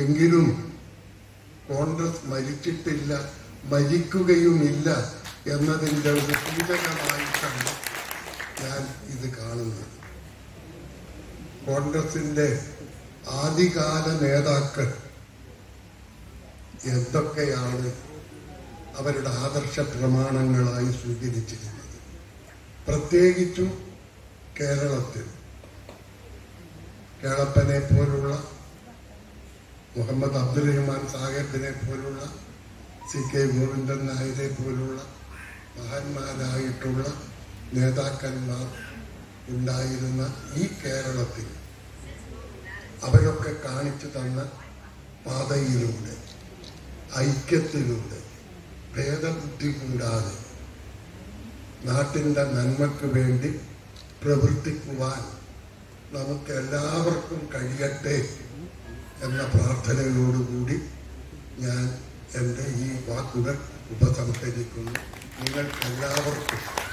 എങ്കിലും കോൺഗ്രസ് മരിച്ചിട്ടില്ല മരിക്കുകയുമില്ല എന്നതിൻ്റെ ഒരു സൂചകമായിട്ടാണ് ഞാൻ ഇത് കാണുന്നത് കോൺഗ്രസിന്റെ ആദ്യകാല നേതാക്കൾ എന്തൊക്കെയാണ് അവരുടെ ആദർശ പ്രമാണങ്ങളായി സ്വീകരിച്ചിരുന്നത് പ്രത്യേകിച്ചും കേരളത്തിൽ കേളപ്പനെ പോലുള്ള മുഹമ്മദ് അബ്ദുൽ റഹ്മാൻ സാഹിബിനെ പോലുള്ള സി കെ ഗോവിന്ദൻ നായരെ പോലുള്ള മഹാന്മാരായിട്ടുള്ള നേതാക്കന്മാർ ഉണ്ടായിരുന്ന ഈ കേരളത്തിൽ അവരൊക്കെ കാണിച്ചു തന്ന പാതയിലൂടെ ഐക്യത്തിലൂടെ ഭേദബുദ്ധി കൂടാതെ നാട്ടിൻ്റെ നന്മയ്ക്ക് വേണ്ടി പ്രവർത്തിക്കുവാൻ നമുക്ക് എല്ലാവർക്കും കഴിയട്ടെ എന്ന പ്രാർത്ഥനയോടുകൂടി ഞാൻ എൻ്റെ ഈ വാക്കുകൾ ഉപസംഹരിക്കുന്നു നിങ്ങൾക്ക് എല്ലാവർക്കും